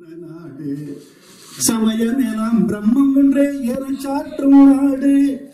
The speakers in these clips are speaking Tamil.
நாடு சமயமெல்லாம் பிரம்மம் ஒன்றே என சாற்றும் நாடு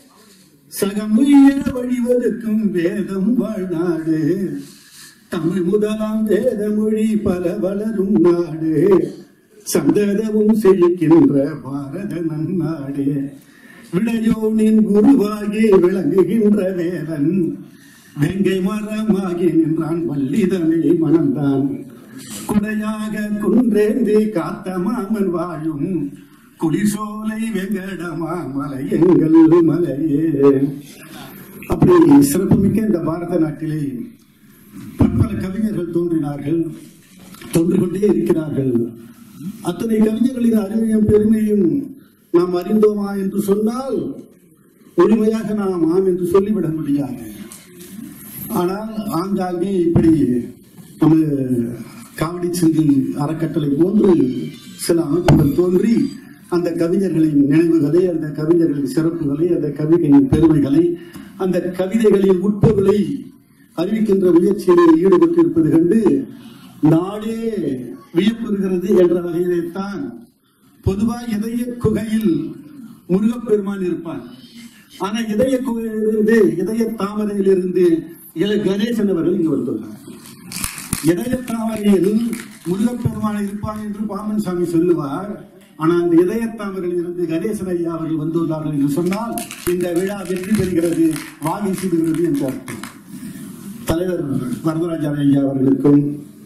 சகமுய வழிவகுக்கும் வேதம் வாழ்நாடு தமிழ் முதலாம் வேத மொழி பல வளரும் நாடு சந்ததமும் செழிக்கின்ற பாரத நன்னாடு விடையோனின் குருவாகி விளங்குகின்ற வேலன் வெங்கை மரமாகி நின்றான் வள்ளி தமிழை மணந்தான் குடையாக குன்றேந்தி காத்த மாமன் வாழும் குளிசோலை வெங்கடமா மலை எங்கள் மலையே அப்படி சிறப்புமிக்க இந்த பாரத நாட்டிலே பற்பல கவிஞர்கள் தோன்றினார்கள் தோன்று கொண்டே இருக்கிறார்கள் அத்தனை கவிஞர்களின் அருமையும் பெருமையும் நாம் அறிந்தோமா என்று சொன்னால் முழுமையாக நாம் ஆம் என்று சொல்லிவிட முடியாது ஆனால் ஆங்காங்கே இப்படி நமது காவடி சிந்து அறக்கட்டளை போன்று சில அமைப்புகள் தோன்றி அந்த கவிஞர்களின் நினைவுகளை அந்த கவிஞர்களின் சிறப்புகளை அந்த கவிதையின் பெருமைகளை அந்த கவிதைகளின் உட்பொருளை அறிவிக்கின்ற முயற்சியிலே ஈடுபட்டிருப்பது கண்டு நாடே வியப்புறுகிறது என்ற வகையிலேத்தான் பொதுவாக இதய குகையில் முருகப்பெருமான் இருப்பான் ஆனா இதய குகையிலிருந்து இதய தாமரையிலிருந்து இள கணேசன் அவர்கள் இங்கு வந்துள்ளார் இதய தாமரையில் முருகப்பெருமான் இருப்பான் என்று பாமன் சாமி சொல்லுவார் ஆனா அந்த இதய தாமரையில் இருந்து கணேசன் ஐயா அவர்கள் வந்துள்ளார்கள் என்று சொன்னால் இந்த விழா வெற்றி பெறுகிறது வாகி சூடுகிறது என்று அர்த்தம் தலைவர் வரதராஜா ஐயா அவர்களுக்கும்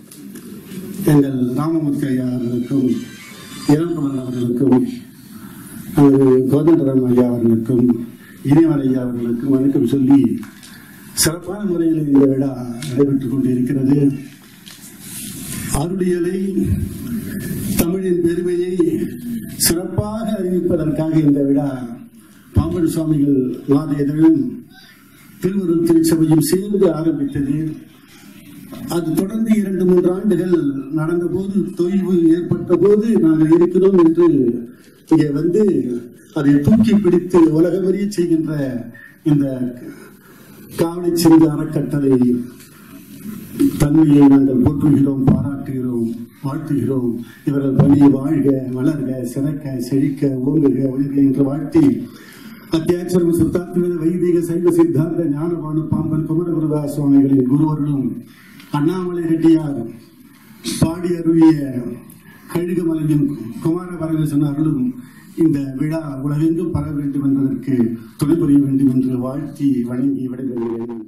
எங்கள் ராமமூர்த்தி ஐயா அவர்களுக்கும் இளங்கமலன் அவர்களுக்கும் அஹ், கோதண்டராம் ஐயா அவர்களுக்கும் இனிவன் ஐயா அவர்களுக்கும் வணக்கம் சொல்லி சிறப்பான முறையில் இந்த விழா நடைபெற்றுக் கொண்டிருக்கிறது அருளியலை தமிழின் பெருமையை சிறப்பாக அறிவிப்பதற்காக இந்த விழா பாம்பன் சுவாமிகள் மாதேதழும் திருவருள் திருச்சபையும் சேர்ந்து ஆரம்பித்தது அது தொடர்ந்து இரண்டு மூன்று ஆண்டுகள் நடந்த போது தொய்வு ஏற்பட்ட போது நாங்கள் இருக்கிறோம் என்று இங்கே வந்து அதை தூக்கி பிடித்து உலகமறிய செய்கின்ற இந்த காவடி சிந்து அறக்கட்டளை தன்மையை நாங்கள் போற்றுகிறோம் பாராட்டுகிறோம் வாழ்த்துகிறோம் இவர்கள் பணி வாழ்க வளர்க சிறக்க செழிக்க ஓங்குக ஒழுக என்று வாழ்த்தி அத்தியாச்சரம் சுத்தாத்மத வைதிக சைவ சித்தாந்த ஞானபானு பாம்பன் குமரகுருதா சுவாமிகளின் குருவர்களும் அண்ணாமலை ரெட்டியார் பாடி அருளிய கழுகுமலையின் குமார பரமேசன் அருளும் இந்த விழா உலகெங்கும் பரவ வேண்டும் என்பதற்கு துணை புரிய வேண்டும் என்று வாழ்த்தி வணங்கி விடைபெறுகிறேன்